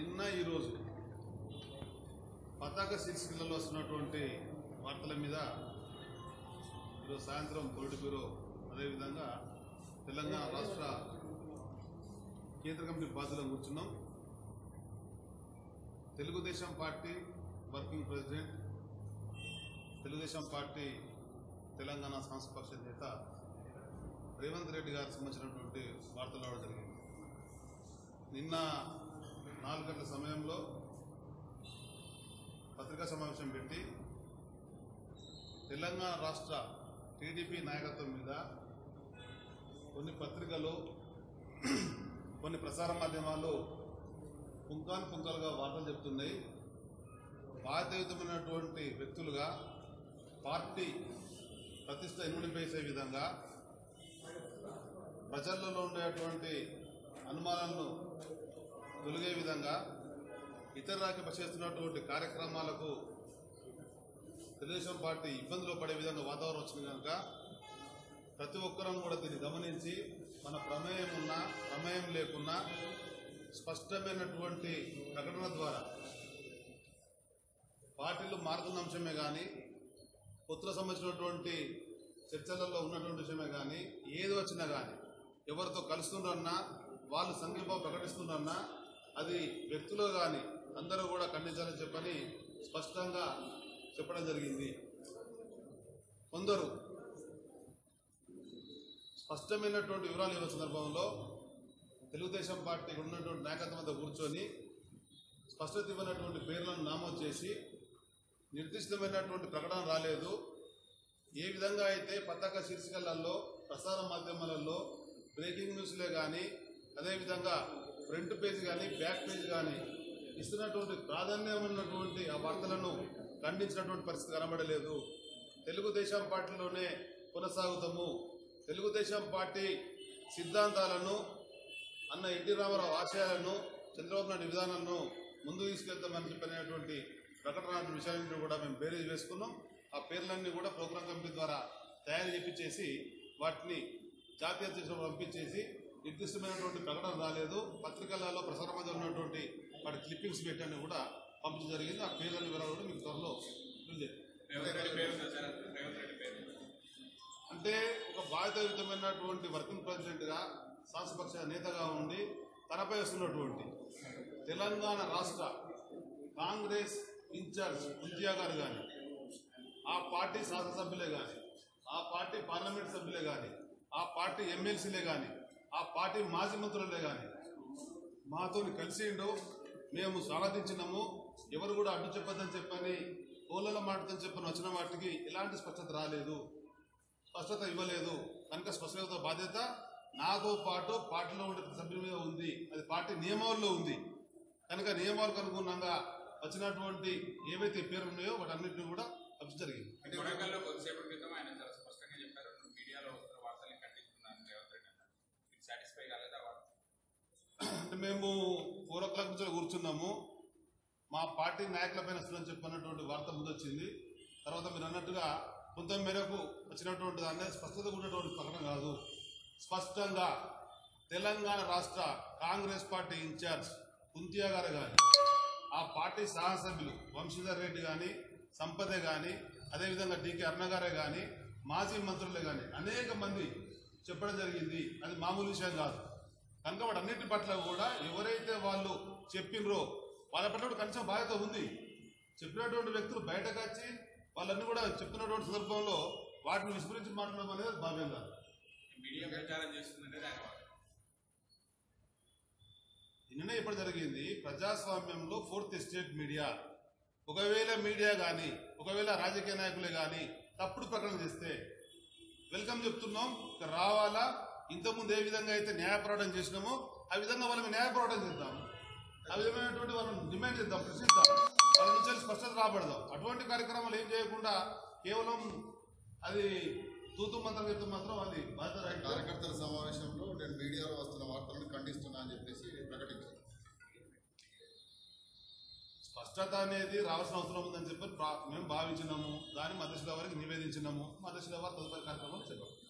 నిన్న ఈరోజు పతాక శీర్షికలలో వస్తున్నటువంటి వార్తల మీద ఈరోజు సాయంత్రం పొలిటి బ్యూరో అదేవిధంగా తెలంగాణ రాష్ట్ర కేంద్ర కమిటీ బాధ్యులను కూర్చున్నాం Telugu Desam party working president Telugu Desam party Telangana సంస్థపక్ష నేత రేవంత్ రెడ్డి గారికి సంబంధించినటువంటి వార్తలు రావడం జరిగింది నిన్న నాలుగు గంటల సమయంలో పత్రికా సమావేశం పెట్టి తెలంగాణ రాష్ట్ర టీడీపీ నాయకత్వం మీద కొన్ని పత్రికలు కొన్ని ప్రసార మాధ్యమాలు పుంకాను పుంకాలుగా వార్తలు చెప్తున్నాయి బాధ్యతమైనటువంటి వ్యక్తులుగా పార్టీ ప్రతిష్ట ఇనుమడిపేసే విధంగా ప్రజలలో ఉండేటువంటి అనుమానాలను తొలగే విధంగా ఇతర రాజ్యం చేస్తున్నటువంటి కార్యక్రమాలకు తెలుగుదేశం పార్టీ ఇబ్బందులు పడే విధంగా వాతావరణం వచ్చింది కనుక ప్రతి ఒక్కరం కూడా దీన్ని గమనించి మన ప్రమేయం ఉన్నా ప్రమేయం లేకున్నా స్పష్టమైనటువంటి ప్రకటన ద్వారా పార్టీలు మారుతున్న అంశమే కానీ పొత్తుల సంబంధించినటువంటి చర్చలలో ఉన్నటువంటి విషయమే కానీ ఏది వచ్చినా కానీ ఎవరితో కలుస్తుండన్నా వాళ్ళు సంఘీభావం ప్రకటిస్తుండన్నా అది వ్యక్తులు కానీ అందరూ కూడా ఖండించాలని చెప్పని స్పష్టంగా చెప్పడం జరిగింది కొందరు స్పష్టమైనటువంటి వివరాలు ఇవ్వ సందర్భంలో తెలుగుదేశం పార్టీ ఉన్నటువంటి నాయకత్వం అంతా కూర్చొని స్పష్టత ఇవ్వనటువంటి పేర్లను నామోదు చేసి నిర్దిష్టమైనటువంటి ప్రకటన రాలేదు ఏ విధంగా అయితే పతాక శీర్షికలలో ప్రసార మాధ్యమాలలో బ్రేకింగ్ న్యూస్లే కానీ అదేవిధంగా ఫ్రంట్ పేజ్ కానీ బ్యాక్ పేజ్ కానీ ఇస్తున్నటువంటి ప్రాధాన్యమైనటువంటి ఆ వార్తలను ఖండించినటువంటి పరిస్థితి కనబడలేదు తెలుగుదేశం పార్టీలోనే కొనసాగుతాము తెలుగుదేశం పార్టీ సిద్ధాంతాలను అన్న ఎన్టీ రామారావు ఆశయాలను చంద్రబాబు నాయుడు విధానాలను ముందుకు తీసుకెళ్తామని చెప్పినటువంటి ప్రకటన విషయాన్ని కూడా మేము బేరీజ్ వేసుకున్నాం ఆ పేర్లన్నీ కూడా ప్రోగ్రామ్ కమిటీ ద్వారా తయారు చేపించేసి వాటిని జాతీయ అధ్యక్షుడు పంపించేసి నిర్దిష్టమైనటువంటి ప్రకటన రాలేదు పత్రికలలో ప్రసార మధ్య ఉన్నటువంటి వాటి క్లిప్పింగ్స్ పెట్టని కూడా పంపించడం జరిగింది ఆ పేర్లన్నీ వివరాలు కూడా మీకు త్వరలో తెలియజేస్తాం. రేవంత్ రెడ్డి పేరు ఉంది సార్ రేవంత్ రెడ్డి పేరు అంటే ఒక బాధ్యతాయుతమైనటువంటి వర్కింగ్ ప్రెసిడెంట్గా శాసనపక్ష నేతగా ఉండి తనపై వస్తున్నటువంటి తెలంగాణ రాష్ట్ర కాంగ్రెస్ ఇన్ఛార్జ్ కుంతియా గారు కానీ ఆ పార్టీ శాసనసభ్యులే కానీ ఆ పార్టీ పార్లమెంట్ సభ్యులే కానీ ఆ పార్టీ ఎమ్మెల్సీలే కానీ ఆ పార్టీ మాజీ మంత్రులే కానీ మాతో కలిసిండు మేము స్వాగతించినాము ఎవరు కూడా అడ్డు చెప్పొద్దని చెప్పని కోళ్ళ మాటని చెప్పని వచ్చిన వాటికి ఎలాంటి స్పష్టత రాలేదు స్పష్టత ఇవ్వలేదు కనుక స్పష్టత బాధ్యత నాతో పాటు పార్టీలో ఉండే సభ్యుల మీద ఉంది అది పార్టీ నియమావళిలో ఉంది కనుక నియమాలకు అనుగుణంగా వచ్చినటువంటి ఏవైతే పేర్లు ఉన్నాయో వాటన్నిటిని కూడా పంపించడం జరిగింది అంటే వరంగల్లో కొద్దిసేపటి క్రితం ఆయన చాలా స్పష్టంగా చెప్పారు మీడియాలో వస్తున్న వార్తల్ని ఖండిస్తున్నాను రేవంత్ రెడ్డి అన్నారు మీకు సాటిస్ఫై కాలేదా ఆ వార్త అంటే మేము ఫోర్ ఓ క్లాక్ నుంచి కూర్చున్నాము మా పార్టీ నాయకులపైన వస్తుందని చెప్పినటువంటి వార్త ముందు వచ్చింది తర్వాత మీరు అన్నట్టుగా కొంత మేరకు వచ్చినటువంటి దాన్ని స్పష్టత ఉన్నటువంటి ప్రకటన కాదు స్పష్టంగా తెలంగాణ రాష్ట్ర కాంగ్రెస్ పార్టీ ఇన్ఛార్జ్ కుంతియా గారు కానీ ఆ పార్టీ సహసభ్యులు వంశీధర్ రెడ్డి కానీ సంపదే కానీ అదేవిధంగా డికే అరుణ గారే కానీ మాజీ మంత్రులే కానీ అనేక మంది చెప్పడం జరిగింది అది మామూలు విషయం కాదు కనుక వాటన్నిటి పట్ల కూడా ఎవరైతే వాళ్ళు చెప్పినరో వాళ్ళ పట్ల కూడా కనీసం బాధ్యత ఉంది చెప్పినటువంటి వ్యక్తులు బయటకు వచ్చి వాళ్ళన్నీ కూడా చెప్పినటువంటి సందర్భంలో వాటిని విస్మరించి మాట్లాడడం అనేది భావ్యం కాదు మీడియా ప్రచారం చేస్తుందనేది ఆయన వాదన నిన్న ఇప్పుడు జరిగింది ప్రజాస్వామ్యంలో ఫోర్త్ ఎస్టేట్ మీడియా ఒకవేళ మీడియా కానీ ఒకవేళ రాజకీయ నాయకులే కానీ తప్పుడు ప్రకటన చేస్తే వెల్కమ్ చెప్తున్నాం ఇక రావాలా ఇంతకుముందు ఏ విధంగా అయితే న్యాయ పోరాటం చేసినామో ఆ విధంగా వాళ్ళని న్యాయ పోరాటం చేద్దాం ఆ విధమైనటువంటి వాళ్ళని డిమాండ్ చేద్దాం ప్రశ్నిద్దాం వాళ్ళ నుంచి స్పష్టత రాబడదాం అటువంటి కార్యక్రమాలు ఏం చేయకుండా కేవలం అది తూతు మంత్రం చెప్తే మాత్రం అది బాధ్యత రైట్ కార్యకర్తల సమావేశంలో నేను మీడియాలో వస్తున్న వార్తలను ఖండిస్తున్నా అని చెప్పేసి ప్రకటించారు స్పష్టత అనేది రావాల్సిన అవసరం ఉందని చెప్పి ప్రా- మేము భావించినాము దాన్ని మధ్యశిల వారికి నివేదించినాము మధ్యశిల వారు తదుపరి కార్యక్రమం చెప్పారు